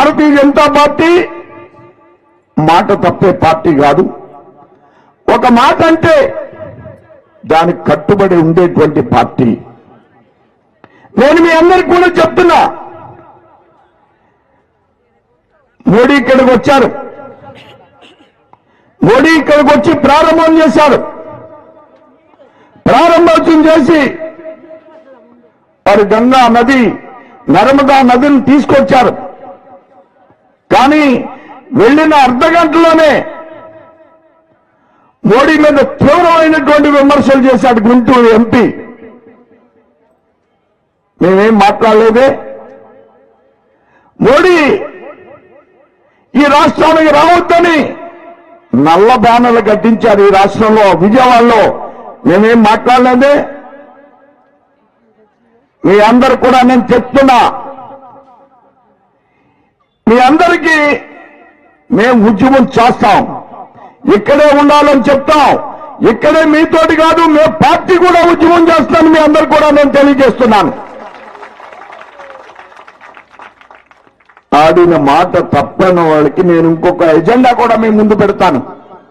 భారతీయ Janata party మాట తప్పే party కాదు ఒక మాట అంటే దానికి కట్టుబడి ఉండేటువంటి పార్టీ నేను మీ అందరికి కూడా చెప్తున్నా మోడీ ఇక్కడికి వచ్చారు మోడీ ఇక్కడికి వచ్చి ప్రారంభం చేశారు ప్రారంభోత్సవం చేసి వారు గంగా నది నర్మదా నదిని తీసుకొచ్చారు కానీ వెళ్ళిన అర్ధ గంటలోనే మోడీ మీద తీవ్రమైనటువంటి విమర్శలు చేశాడు గుంటూరు ఎంపీ మేమేం మాట్లాడలేదే మోడీ ఈ రాష్ట్రానికి రావద్దని నల్ల బ్యానర్లు కట్టించారు ఈ రాష్ట్రంలో విజయవాడలో మేమేం మాట్లాడలేదే మీ అందరు కూడా నేను చెప్తున్నా మీ అందరికీ మేము ఉద్యమం చేస్తాం ఇక్కడే ఉండాలని చెప్తాం ఇక్కడే మీతోటి కాదు మేము పార్టీ కూడా ఉద్యమం చేస్తాను మీ అందరు కూడా నేను తెలియజేస్తున్నాను ఆడిన మాట తప్పని వాళ్ళకి నేను ఇంకొక ఎజెండా కూడా మీ ముందు పెడతాను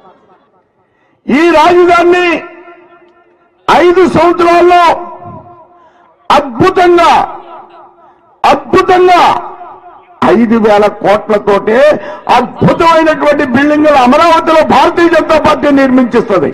ఈ రాజధానిని ఐదు సంవత్సరాల్లో అద్భుతంగా అద్భుతంగా ఐదు వేల కోట్లతోటే అద్భుతమైనటువంటి బిల్డింగులు అమరావతిలో భారతీయ జనతా పార్టీ నిర్మించిస్తుంది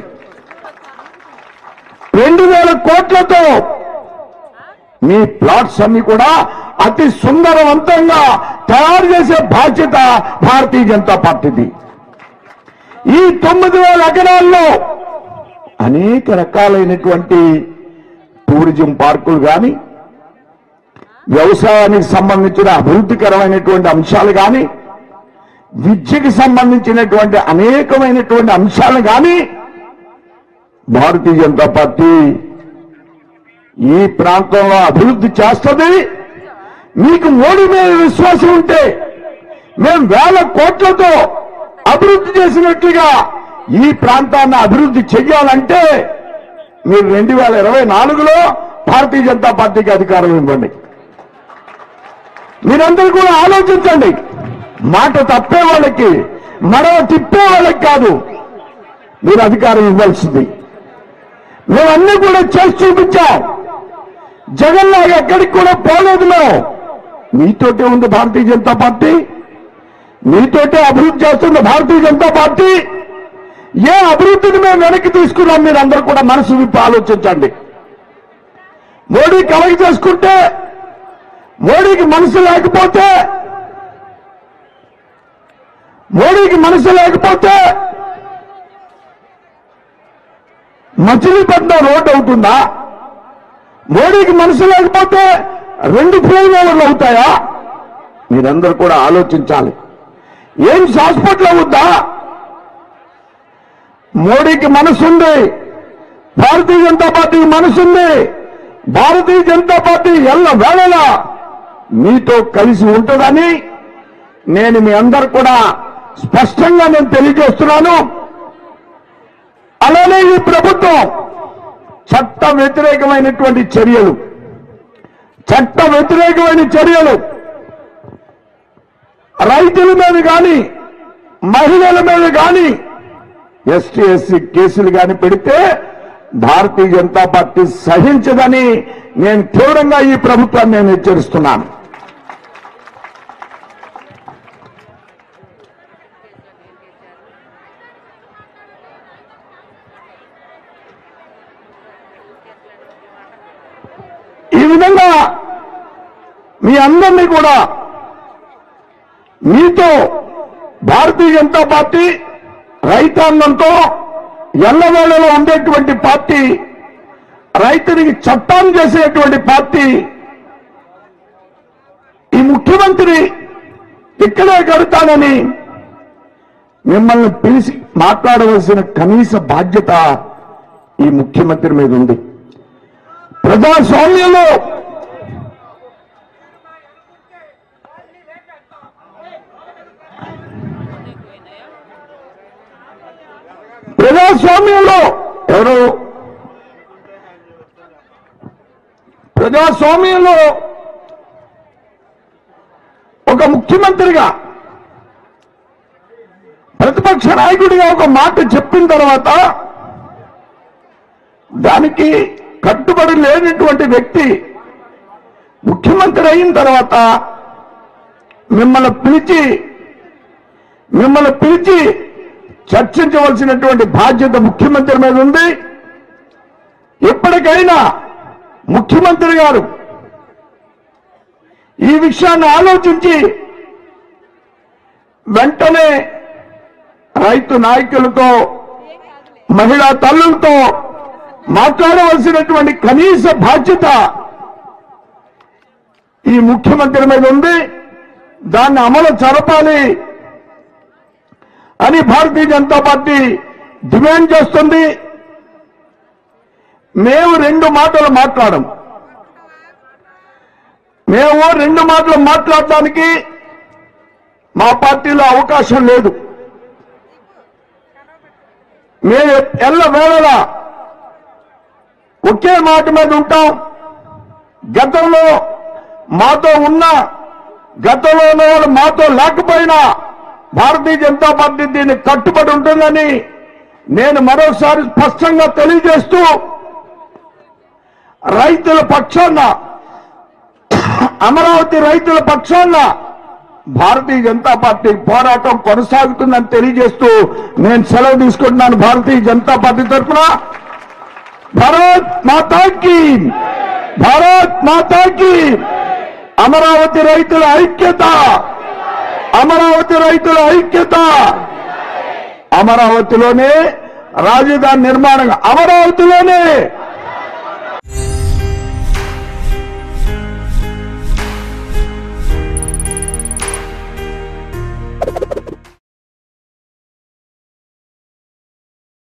రెండు వేల కోట్లతో మీ ప్లాట్స్ అన్ని కూడా అతి సుందరవంతంగా తయారు చేసే బాధ్యత భారతీయ జనతా పార్టీది ఈ తొమ్మిది వేల ఎకరాల్లో అనేక రకాలైనటువంటి టూరిజం పార్కులు కానీ వ్యవసాయానికి సంబంధించిన అభివృద్ధికరమైనటువంటి అంశాలు కానీ విద్యకి సంబంధించినటువంటి అనేకమైనటువంటి అంశాలు కానీ భారతీయ జనతా పార్టీ ఈ ప్రాంతంలో అభివృద్ధి చేస్తుంది మీకు మోడీ మీద విశ్వాసం ఉంటే మేము వేల కోట్లతో అభివృద్ధి చేసినట్లుగా ఈ ప్రాంతాన్ని అభివృద్ధి చెయ్యాలంటే మీరు రెండు వేల ఇరవై నాలుగులో భారతీయ జనతా పార్టీకి అధికారం ఇవ్వండి మీరందరూ కూడా ఆలోచించండి మాట తప్పే వాళ్ళకి మరో తిప్పే వాళ్ళకి కాదు మీరు అధికారం ఇవ్వాల్సింది మేమన్నీ కూడా చేసి చూపించాం జగన్ లాగా ఎక్కడికి కూడా పోలేదు మేము మీతోటే ఉంది భారతీయ జనతా పార్టీ మీతోటే అభివృద్ధి చేస్తుంది భారతీయ జనతా పార్టీ ఏ అభివృద్ధిని మేము వెనక్కి తీసుకున్నాం మీరు అందరూ కూడా మనసు విప్పి ఆలోచించండి మోడీ కలగ చేసుకుంటే మోడీకి మనసు లేకపోతే మోడీకి మనసు లేకపోతే మచిలీపట్నం రోడ్డు అవుతుందా మోడీకి మనసు లేకపోతే రెండు ఫ్లైఓవర్లు అవుతాయా మీరందరూ కూడా ఆలోచించాలి ఎయిమ్స్ హాస్పిటల్ అవుద్దా మోడీకి మనసుంది భారతీయ జనతా పార్టీకి మనసుంది భారతీయ జనతా పార్టీ ఎల్ల వేళలా మీతో కలిసి ఉంటుందని నేను మీ అందరు కూడా స్పష్టంగా నేను తెలియజేస్తున్నాను అలానే ఈ ప్రభుత్వం చట్ట వ్యతిరేకమైనటువంటి చర్యలు చట్ట వ్యతిరేకమైన చర్యలు రైతుల మీద కానీ మహిళల మీద కానీ ఎస్టీ ఎస్సీ కేసులు కానీ పెడితే భారతీయ జనతా పార్టీ సహించదని నేను తీవ్రంగా ఈ ప్రభుత్వాన్ని నేను హెచ్చరిస్తున్నాను ఈ విధంగా మీ అందరినీ కూడా మీతో భారతీయ జనతా పార్టీ రైతాంగంతో ఎల్లవేళలో ఉండేటువంటి పార్టీ రైతునికి చట్టాన్ని చేసేటువంటి పార్టీ ఈ ముఖ్యమంత్రి ఇక్కడే కడతానని మిమ్మల్ని పిలిచి మాట్లాడవలసిన కనీస బాధ్యత ఈ ముఖ్యమంత్రి మీద ఉంది ప్రజాస్వామ్యంలో ప్రజాస్వామ్యంలో ఎవరు ప్రజాస్వామ్యంలో ఒక ముఖ్య ముఖ్యమంత్రిగా ప్రతిపక్ష నాయకుడిగా ఒక మాట చెప్పిన తర్వాత దానికి కట్టుబడి లేనటువంటి వ్యక్తి ముఖ్యమంత్రి అయిన తర్వాత మిమ్మల్ని పిలిచి మిమ్మల్ని పిలిచి చర్చించవలసినటువంటి బాధ్యత ముఖ్యమంత్రి మీద ఉంది ఎప్పటికైనా ముఖ్యమంత్రి గారు ఈ విషయాన్ని ఆలోచించి వెంటనే రైతు నాయకులతో మహిళా తల్లులతో మాట్లాడవలసినటువంటి కనీస బాధ్యత ఈ ముఖ్యమంత్రి మీద ఉంది దాన్ని అమలు జరపాలి అని భారతీయ జనతా పార్టీ డిమాండ్ చేస్తుంది మేము రెండు మాటలు మాట్లాడం మేము రెండు మాటలు మాట్లాడడానికి మా పార్టీలో అవకాశం లేదు మేము ఎల్ల వేళలా ఒకే మాట మీద ఉంటాం గతంలో మాతో ఉన్న గతంలో ఉన్న వాళ్ళు మాతో లేకపోయినా భారతీయ జనతా పార్టీ దీన్ని కట్టుబడి ఉంటుందని నేను మరోసారి స్పష్టంగా తెలియజేస్తూ రైతుల పక్షాన అమరావతి రైతుల పక్షాన భారతీయ జనతా పార్టీ పోరాటం కొనసాగుతుందని తెలియజేస్తూ నేను సెలవు తీసుకుంటున్నాను భారతీయ జనతా పార్టీ తరఫున భారత్ మాతాకి భారత్ మాతాకి అమరావతి రైతుల ఐక్యత అమరావతి రైతుల ఐక్యత అమరావతిలోనే రాజధాని నిర్మాణం అమరావతిలోనే